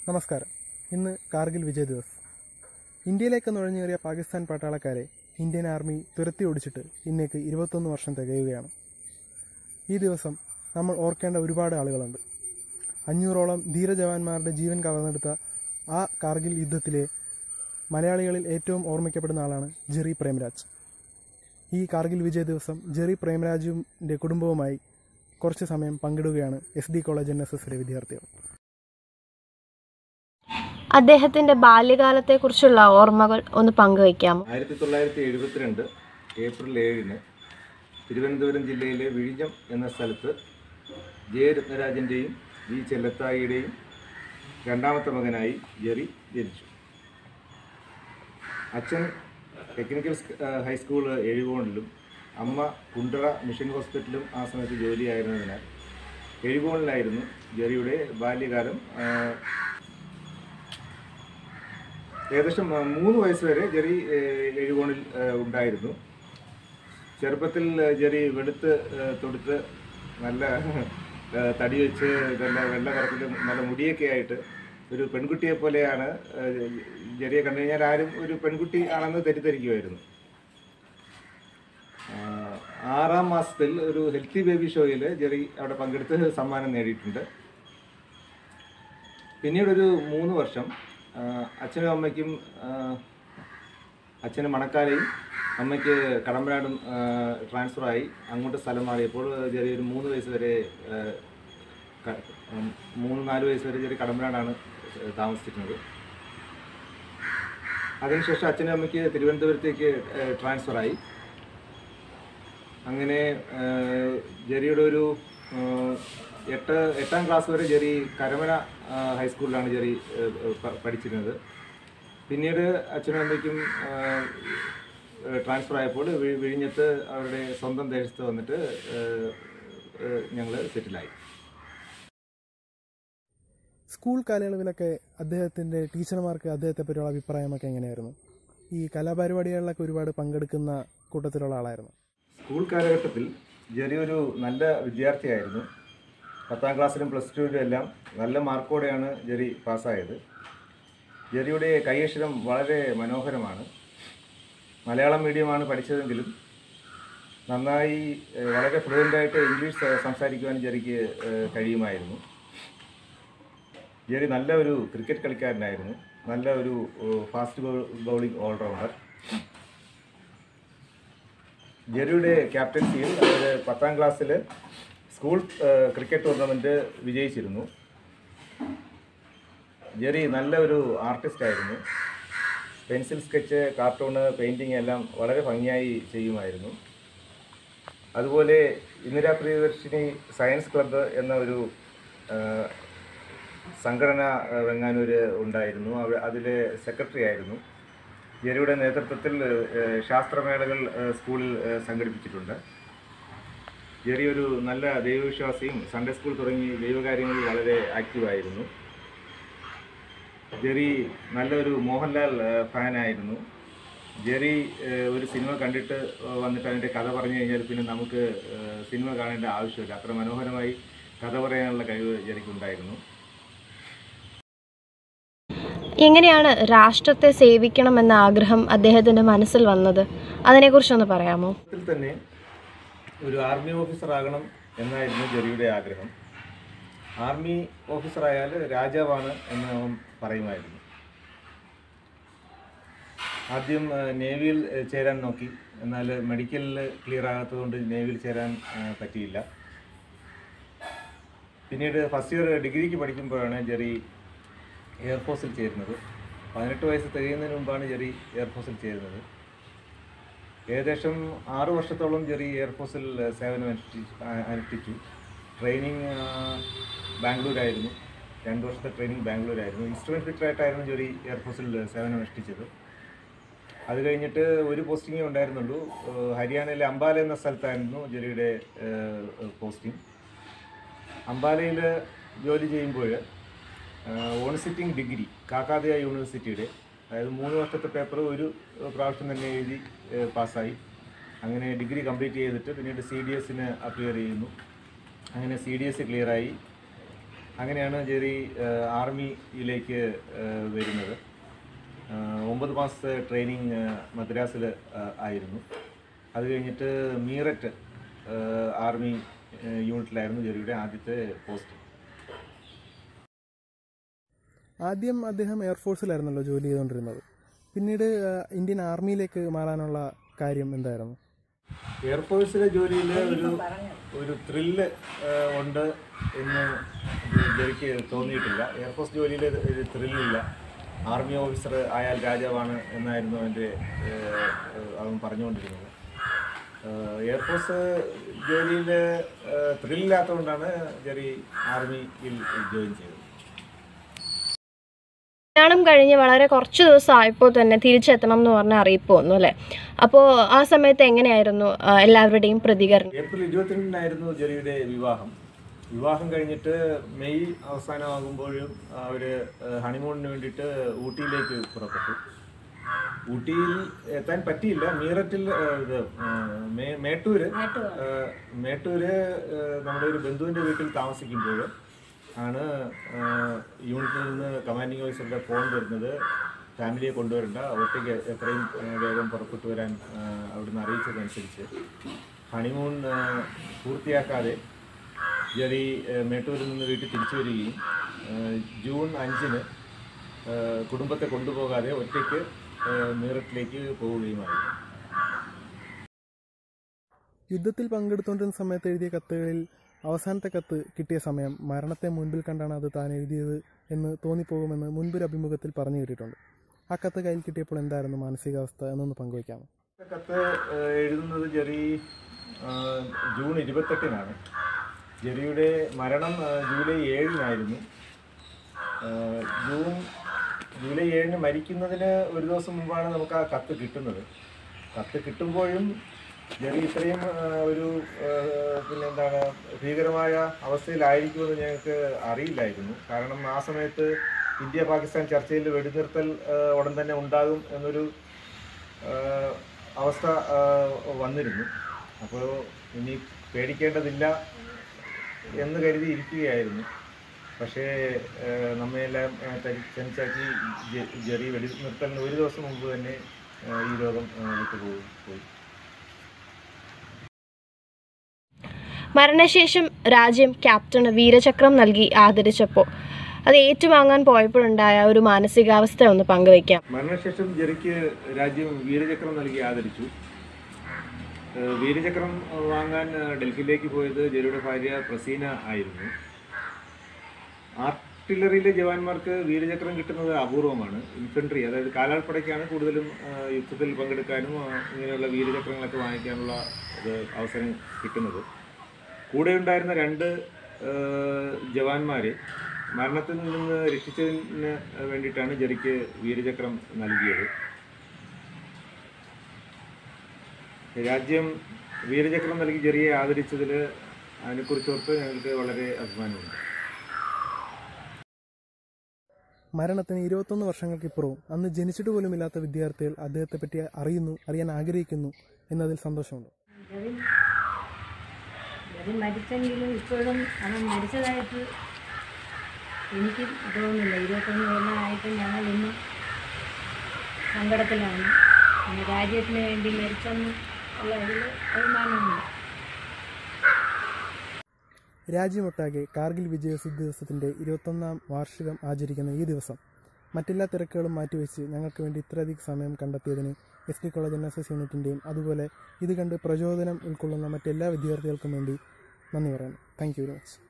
നമസ്കാരം ഇന്ന് കാർഗിൽ വിജയ് ദിവസ് ഇന്ത്യയിലേക്ക് നുഴഞ്ഞേറിയ പാകിസ്ഥാൻ പട്ടാളക്കാരെ ഇന്ത്യൻ ആർമി തുരത്തി ഓടിച്ചിട്ട് ഇന്നേക്ക് ഇരുപത്തൊന്ന് വർഷം തികയുകയാണ് ഈ ദിവസം നമ്മൾ ഓർക്കേണ്ട ഒരുപാട് ആളുകളുണ്ട് അഞ്ഞൂറോളം ധീരജവാന്മാരുടെ ജീവൻ കവർന്നെടുത്ത ആ കാർഗിൽ യുദ്ധത്തിലെ മലയാളികളിൽ ഏറ്റവും ഓർമ്മിക്കപ്പെടുന്ന ആളാണ് ജെറി പ്രേംരാജ് ഈ കാർഗിൽ വിജയ് ദിവസം ജെറി പ്രേംരാജുവിൻ്റെ കുടുംബവുമായി കുറച്ച് സമയം പങ്കിടുകയാണ് S D college N S എസിലെ വിദ്യാർത്ഥികൾ അദ്ദേഹത്തിന്റെ ബാല്യകാലത്തെക്കുറിച്ചുള്ള ഓർമ്മകൾ ഒന്ന് പങ്കുവയ്ക്കാമോ ആയിരത്തി തൊള്ളായിരത്തി എഴുപത്തിരണ്ട് ഏപ്രിൽ ഏഴിന് തിരുവനന്തപുരം ജില്ലയിലെ വിഴിഞ്ഞം എന്ന സ്ഥലത്ത് ജെ രത്നരാജൻ്റെയും വി ചെല്ലത്തായിയുടെയും രണ്ടാമത്തെ മകനായി ജെറി ജനിച്ചു അച്ഛൻ ടെക്നിക്കൽ സ്- ആ, ഹൈസ്കൂൾ എഴുകോണിലും അമ്മ കുണ്ടറ മിഷൻ ഹോസ്പിറ്റലും ആ സമയത്ത് ജോലിയായിരുന്നതിനാൽ എഴുകോണിലായിരുന്നു ജെറിയുടെ ബാല്യകാലം ആ, ഏകദേശം ആ, മൂന്ന് വയസ്സ് വരെ ജെറി ഏഹ്, എഴുകോണിൽ ഏഹ്, ഉണ്ടായിരുന്നു ചെറുപ്പത്തിൽ ഏഹ്, ജെറി വെളുത്ത് ഏഹ്, തൊടുത്ത് നല്ല ഏഹ്, തടി വെച്ച് നല്ല വെള്ള കറപ്പിൽ നല്ല മുടിയൊക്കെ ആയിട്ട് ഒരു പെൺകുട്ടിയെ പോലെയാണ് ഏഹ്, ജെറിയെ കണ്ടു കഴിഞ്ഞാൽ ആരും ഒരു പെൺകുട്ടി ആണെന്ന് തെറ്റിദ്ധരിക്കുമായിരുന്നു ആ, ആറാം മാസത്തിൽ ഒരു ഹെൽത്തി ബേബി ഷോയിൽ ജെറി അവിടെ പങ്കെടുത്ത് സമ്മാനം നേടിയിട്ടുണ്ട് പിന്നീട് ഒരു മൂന്ന് വർഷം ആ, അച്ഛനും അമ്മയ്ക്കും ആ, അച്ഛന് മണക്കാലയും അമ്മയ്ക്ക് കടമ്പനാടും ട്രാൻസ്ഫറായി അങ്ങോട്ട് സ്ഥലം മാറിയപ്പോൾ ചെറിയൊരു മൂന്ന് വയസ്സ് വരെ ആ, ക- ഉം, മൂന്ന് നാല് വയസ്സ് വരെ ചെറിയ കടമ്പനാടാണ് താമസിച്ചിരുന്നത് അതിനുശേഷം അച്ഛനും അമ്മയ്ക്ക് തിരുവനന്തപുരത്തേക്ക് ട്രാൻസ്ഫറായി അങ്ങനെ ആ, ജെറിയുടെ ഒരു ആ, എട്ട് എട്ടാം ക്ലാസ് വരെ ജെറി കരമന ആ, ഹൈസ്കൂളിലാണ് ജെറി ആ, പ- പഠിച്ചിരുന്നത് പിന്നീട് അച്ഛനും അമ്മയ്ക്കും ട്രാൻസ്ഫർ ആയപ്പോൾ വി- വിഴിഞ്ഞത്ത് അവരുടെ സ്വന്തം ദേശത്ത് വന്നിട്ട് ഞങ്ങൾ സെറ്റിലായി സ്കൂൾ കാലയളവിലൊക്കെ അദ്ദേഹത്തിൻ്റെ ടീച്ചർമാർക്ക് അദ്ദേഹത്തെ പറ്റിയുള്ള അഭിപ്രായമൊക്കെ എങ്ങനെയായിരുന്നു ഈ കലാപരിപാടികളിലൊക്കെ ഒരുപാട് പങ്കെടുക്കുന്ന കൂട്ടത്തിലുള്ള ആളായിരുന്നു സ്കൂൾ കാലഘട്ടത്തിൽ ജെറി ഒരു നല്ല വിദ്യാർത്ഥിയായിരുന്നു പത്താം ക്ലാസ്സിലും പ്ലസ് ടുവിലും എല്ലാം നല്ല മാർക്കോടെയാണ് ജെറി പാസ്സായത് ജെറിയുടെ കൈയക്ഷരം വളരെ മനോഹരമാണ് മലയാളം മീഡിയമാണ് പഠിച്ചതെങ്കിലും നന്നായി ഏഹ്, വളരെ ഫ്ലുവൻ്റായിട്ട് ഇംഗ്ലീഷ് സ- സംസാരിക്കുവാൻ ജെറിക്ക് ഏഹ്, കഴിയുമായിരുന്നു ജെറി നല്ല ഒരു ക്രിക്കറ്റ് കളിക്കാരനായിരുന്നു നല്ല ഒരു ഫാസ്റ്റ് ബൗളിംഗ് ഓൾറൗണ്ടർ ജെറിയുടെ ക്യാപ്റ്റൻസിയിൽ അവർ പത്താം ക്ലാസ്സിൽ സ്കൂൾ ഏഹ്, ക്രിക്കറ്റ് ടൂർണമെൻറ്റ് വിജയിച്ചിരുന്നു ജെറി നല്ല ഒരു ആർട്ടിസ്റ്റ് ആയിരുന്നു പെൻസിൽ സ്കെച്ച് കാർട്ടൂണ് പെയിൻറ്റിങ് എല്ലാം വളരെ ഭംഗിയായി ചെയ്യുമായിരുന്നു അതുപോലെ ഇന്ദിരാ പ്രിയദർശിനി സയൻസ് ക്ലബ്ബ് എന്ന ഒരു ഏഹ്, സംഘടന ഏഹ്, വെങ്ങാനൂര് ഉണ്ടായിരുന്നു അവ അതിലെ സെക്രട്ടറി ആയിരുന്നു ജെറിയുടെ നേതൃത്വത്തിൽ ഏഹ്, ശാസ്ത്രമേളകൾ ഏഹ്, സ്കൂളിൽ ഏഹ്, സംഘടിപ്പിച്ചിട്ടുണ്ട് ജെറി ഒരു നല്ല ദൈവവിശ്വാസിയും സൺഡേ സ്കൂൾ തുടങ്ങി ദൈവകാര്യങ്ങളിൽ വളരെ ആക്റ്റീവായിരുന്നു ജെറി നല്ലൊരു മോഹൻലാൽ ഏഹ്, ഫാനായിരുന്നു ജെറി ഏഹ്, ഒരു സിനിമ കണ്ടിട്ട് ഏഹ്, വന്നിട്ട് അതിൻ്റെ കഥ പറഞ്ഞു കഴിഞ്ഞാൽ പിന്നെ നമുക്ക് ഏഹ്, സിനിമ കാണേണ്ട ആവശ്യമില്ല അത്ര മനോഹരമായി കഥ പറയാനുള്ള കഴിവ് ജെറിക്കുണ്ടായിരുന്നു എങ്ങനെയാണ് രാഷ്ട്രത്തെ സേവിക്കണമെന്ന ആഗ്രഹം അദ്ദേഹത്തിന്റെ മനസ്സിൽ വന്നത് അതിനെക്കുറിച്ചൊന്ന് പറയാമോ ത്തിൽ തന്നെ ഒരു ആർമി ഓഫീസർ ആകണം എന്നായിരുന്നു ജെറിയുടെ ആഗ്രഹം ആർമി ഓഫീസറായാൽ രാജാവാണ് എന്ന് അവൻ പറയുമായിരുന്നു ആദ്യം ആ, നേവിയിൽ ആ, ചേരാൻ നോക്കി എന്നാൽ മെഡിക്കലിൽ ക്ലിയർ ആകാത്തതുകൊണ്ട് നേവിയിൽ ചേരാൻ ആ, പറ്റിയില്ല പിന്നീട് ഫസ്റ്റ് ഇയർ ഡിഗ്രിക്ക് പഠിക്കുമ്പോഴാണ് ജെറി എയർഫോഴ്സിൽ ചേരുന്നത് പതിനെട്ട് വയസ്സ് തികയുന്നതിന് മുമ്പാണ് ജെറി എയർഫോഴ്സിൽ ചേരുന്നത് ഏകദേശം ആറു വർഷത്തോളം ജെറി എയർഫോഴ്സിൽ സേവനം അനുഷ്ഠിച്ചു ആ- അനുഷ്ഠിച്ചു ട്രെയിനിങ് ബാംഗ്ലൂരായിരുന്നു രണ്ട് വർഷത്തെ ട്രെയിനിങ് ബാംഗ്ലൂരായിരുന്നു ഇൻസ്ട്രുമെൻറ്റ് ഫിറ്ററായിട്ടായിരുന്നു ജെറി എയർഫോഴ്സിൽ സേവനം അനുഷ്ഠിച്ചത് അത് കഴിഞ്ഞിട്ട് ഒരു പോസ്റ്റിങ്ങേ ഉണ്ടായിരുന്നുള്ളൂ ഏഹ് ഹരിയാനയിലെ അംബാല എന്ന സ്ഥലത്തായിരുന്നു ജെറിയുടെ പോസ്റ്റിംഗ് അംബാലയിൽ ജോലി ചെയ്യുമ്പോൾ ഓൺ സിറ്റിംഗ് ഡിഗ്രി കാക്കാദിയ യൂണിവേഴ്സിറ്റിയുടെ അതായത് മൂന്ന് വർഷത്തെ പേപ്പർ ഒരു പ്രാവശ്യം തന്നെ എഴുതി ഏഹ് പാസ്സായി അങ്ങനെ ഡിഗ്രി കംപ്ലീറ്റ് ചെയ്തിട്ട് പിന്നീട് സി ഡി എസിന് അപ്പിയർ ചെയ്യുന്നു അങ്ങനെ സി ഡി എസ് ക്ലിയറായി അങ്ങനെയാണ് ജെറി ഏഹ്, ആർമിയിലേക്ക് ഏഹ്, വരുന്നത് ഏഹ്, ഒമ്പത് മാസത്തെ ട്രെയിനിങ് മദ്രാസിൽ ആയിരുന്നു അത് കഴിഞ്ഞിട്ട് മീററ്റ് ഏഹ്, ആർമി ഏഹ്, യൂണിറ്റിലായിരുന്നു ജെറിയുടെ ആദ്യത്തെ പോസ്റ്റ് ആദ്യം അദ്ദേഹം എയർഫോഴ്സിലായിരുന്നല്ലോ ജോലി ചെയ്തുകൊണ്ടിരുന്നത് പിന്നീട് ആ, ഇന്ത്യൻ ആർമിയിലേക്ക് മാറാനുള്ള കാര്യം എന്തായിരുന്നു എയർഫോഴ്സിലെ ജോലിയിൽ ഒരു ഒരു ത്രില്ല് ഉണ്ട് എന്ന് ജെറിക്ക് തോന്നിയിട്ടില്ല എയർഫോഴ്സ് ജോലിയിൽ ഒരു ത്രില്ലില്ല ആർമി ഓഫീസർ ആയാൽ രാജാവാണ് എന്നായിരുന്നു അവൻ്റെ ഏഹ്, അവൻ പറഞ്ഞുകൊണ്ടിരുന്നത് ഏഹ്, എയർഫോഴ്സ് ജോലിയിൽ ത്രില്ലില്ലാത്തതുകൊണ്ടാണ് ജെറി ആർമിയിൽ ജോയിൻ ചെയ്തത് കല്യാണം കഴിഞ്ഞ് വളരെ കുറച്ച് ദിവസം ആയപ്പോൾ തന്നെ തിരിച്ചെത്തണം എന്ന് പറഞ്ഞ അറിയിപ്പ് വന്നു അല്ലേ അപ്പോൾ ആ സമയത്ത് എങ്ങനെയായിരുന്നു ആ, എല്ലാവരുടെയും പ്രതികരണം ഏപ്രിൽ ഇരുപത്തിരണ്ടിനായിരുന്നു ജെറിയുടെ വിവാഹം വിവാഹം കഴിഞ്ഞിട്ട് മെയ് അവസാനമാകുമ്പോഴും അവർ ഹണിമൂണിന് വേണ്ടിയിട്ട് ഊട്ടിയിലേക്ക് പുറപ്പെട്ടു ഊട്ടിയിൽ എത്താൻ പറ്റിയില്ല മീററ്റിൽ ഏഹ്, ഇത് ഏഹ്, മേ- മേട്ടൂര് ഏഹ്, മേട്ടൂര് ഏഹ്, നമ്മുടെ ഒരു ബന്ധുവിൻ്റെ വീട്ടിൽ താമസിക്കുമ്പോൾ ആണ് ഏഹ്, യൂണിറ്റിൽ നിന്ന് കമാൻഡിംഗ് ഓഫീസറുടെ ഫോൺ വരുന്നത് ഫാമിലിയെ കൊണ്ടുവരണ്ട ഒറ്റയ്ക്ക് എത്രയും ഏഹ്, വേഗം പുറപ്പെട്ടു വരാൻ ഏഹ്, അവിടുന്ന് അറിയിച്ചതനുസരിച്ച് ഹണിമൂൺ ഏഹ്, പൂർത്തിയാക്കാതെ ജെറി ഏഹ്, മേട്ടൂരിൽ നിന്ന് വീട്ടിൽ തിരിച്ചു വരികയും ഏഹ്, ജൂൺ അഞ്ചിന് ഏഹ്, കുടുംബത്തെ കൊണ്ടുപോകാതെ ഒറ്റയ്ക്ക് ഏഹ്, മീററ്റിലേക്ക് പോവുകയുമായിരുന്നു യുദ്ധത്തിൽ പങ്കെടുത്തുകൊണ്ടിരുന്ന സമയത്ത് എഴുതിയ കത്തുകളിൽ അവസാനത്തെ കത്ത് കിട്ടിയ സമയം മരണത്തെ മുൻപിൽ കണ്ടാണ് അത് താൻ എഴുതിയത് എന്ന് തോന്നിപ്പോകുമെന്ന് മുൻപൊരു അഭിമുഖത്തിൽ പറഞ്ഞു കേട്ടിട്ടുണ്ട് ആ കത്ത് കയ്യിൽ കിട്ടിയപ്പോൾ എന്തായിരുന്നു മാനസികാവസ്ഥ എന്നൊന്ന് പങ്കുവയ്ക്കാമോ കത്ത് ഏഹ്, എഴുതുന്നത് ജെറി ഏഹ്, ജൂൺ ഇരുപത്തെട്ടിനാണ് ജെറിയുടെ മരണം ഏഹ്, ജൂലൈ ഏഴിനായിരുന്നു ഏഹ്, ജൂൺ ജൂലൈ ഏഴിന് മരിക്കുന്നതിന് ഒരു ദിവസം മുമ്പാണ് നമുക്ക് ആ കത്ത് കിട്ടുന്നത് കത്ത് കിട്ടുമ്പോഴും ജെറി ഇത്രയും ഏഹ്, ഒരു ഏഹ്, പിന്നെ എന്താണ് ഭീകരമായ അവസ്ഥയിലായിരിക്കുമെന്ന് ഞങ്ങൾക്ക് അറിയില്ലായിരുന്നു കാരണം ആ സമയത്ത് ഇന്ത്യ പാകിസ്ഥാൻ ചർച്ചയിൽ വെടിനിർത്തൽ ഏഹ്, ഉടൻ തന്നെ ഉണ്ടാകും എന്നൊരു ഏഹ്, അവസ്ഥ ഏഹ്, വന്നിരുന്നു അപ്പോൾ ഇനി പേടിക്കേണ്ടതില്ല എന്ന് കരുതി ഇരിക്കുകയായിരുന്നു പക്ഷേ ഏഹ്, നമ്മയെല്ലാം ഏഹ്, തരി- തനിച്ചാക്കി ജെ- ജെറി വെടി നിർത്തലിന് ഒരു ദിവസം മുമ്പ് തന്നെ ഏഹ്, ഈ രോഗം ഏഹ്, വിട്ടുപോയി പോയി മരണശേഷം രാജ്യം ക്യാപ്റ്റന് വീരചക്രം നൽകി ആദരിച്ചപ്പോൾ അത് ഏറ്റുവാങ്ങാൻ പോയപ്പോഴുണ്ടായ ഒരു മാനസികാവസ്ഥ ഒന്ന് പങ്കുവയ്ക്കാം മരണശേഷം ജെറിക്ക് രാജ്യം വീരചക്രം നൽകി ആദരിച്ചു ഏഹ് വീരചക്രം വാങ്ങാൻ ഏഹ് ഡൽഹിയിലേക്ക് പോയത് ജെറിയുടെ ഭാര്യ പ്രസീന ആയിരുന്നു ആർട്ടിലറിയിലെ ജവാന്മാർക്ക് വീരചക്രം കിട്ടുന്നത് അപൂർവമാണ് ഇൻഫൻട്രി അതായത് കാലാൾപ്പടയ്ക്കാണ് കൂടുതലും ഏഹ് യുദ്ധത്തിൽ പങ്കെടുക്കാനും ഏഹ് ഇങ്ങനെയുള്ള വീരചക്രങ്ങളൊക്കെ വാങ്ങിക്കാനുള്ള ഇത് അവസരം കിട്ടുന്നത് കൂടെ ഉണ്ടായിരുന്ന രണ്ട് ഏഹ് ജവാന്മാരെ മരണത്തിൽ നിന്ന് രക്ഷിച്ചതിന് വേണ്ടിയിട്ടാണ് ജെറിക്ക് വീരചക്രം നൽകിയത് രാജ്യം വീരചക്രം നൽകി ജെറിയെ ആദരിച്ചതിൽ അതിനെക്കുറിച്ചോർത്ത് ഞങ്ങൾക്ക് വളരെ അഭിമാനമുണ്ട് മരണത്തിന് ഇരുപത്തൊന്ന് വർഷങ്ങൾക്കിപ്പുറവും അന്ന് ജനിച്ചിട്ട് പോലുമില്ലാത്ത വിദ്യാർത്ഥികൾ അദ്ദേഹത്തെ പറ്റി അറിയുന്നു അറിയാൻ ആഗ്രഹിക്കുന്നു എന്നതിൽ സന്തോഷമുണ്ട് ജെറി ജെറി മരിച്ചെങ്കിലും ഇപ്പോഴും അവൻ മരിച്ചതായിട്ട് എനിക്ക് തോന്നുന്നില്ല ഇരുപത്തൊന്ന് കൊല്ലമായിട്ട് ഞങ്ങൾ ഇന്നും സങ്കടത്തിലാണ് പിന്നെ രാജ്യത്തിന് വേണ്ടി മരിച്ചെന്ന് ഉള്ള ഇതിൽ അഭിമാനമുണ്ട് രാജ്യമൊട്ടാകെ കാർഗിൽ വിജയസിദ്ധി ദിവസത്തിൻ്റെ ഇരുപത്തൊന്നാം വാർഷികം ആചരിക്കുന്ന ഈ ദിവസം മറ്റെല്ലാ തിരക്കുകളും മാറ്റിവെച്ച് ഞങ്ങൾക്ക് വേണ്ടി ഇത്രയധികം സമയം കണ്ടെത്തിയതിന് S D college N S S യൂണിറ്റിൻ്റെയും അതുപോലെ ഇത് കണ്ട് പ്രചോദനം ഉൾക്കൊള്ളുന്ന മറ്റെല്ലാ വിദ്യാർത്ഥികൾക്കും വേണ്ടി നന്ദി പറയുന്നു താങ്ക് യു വെരി മച്ച്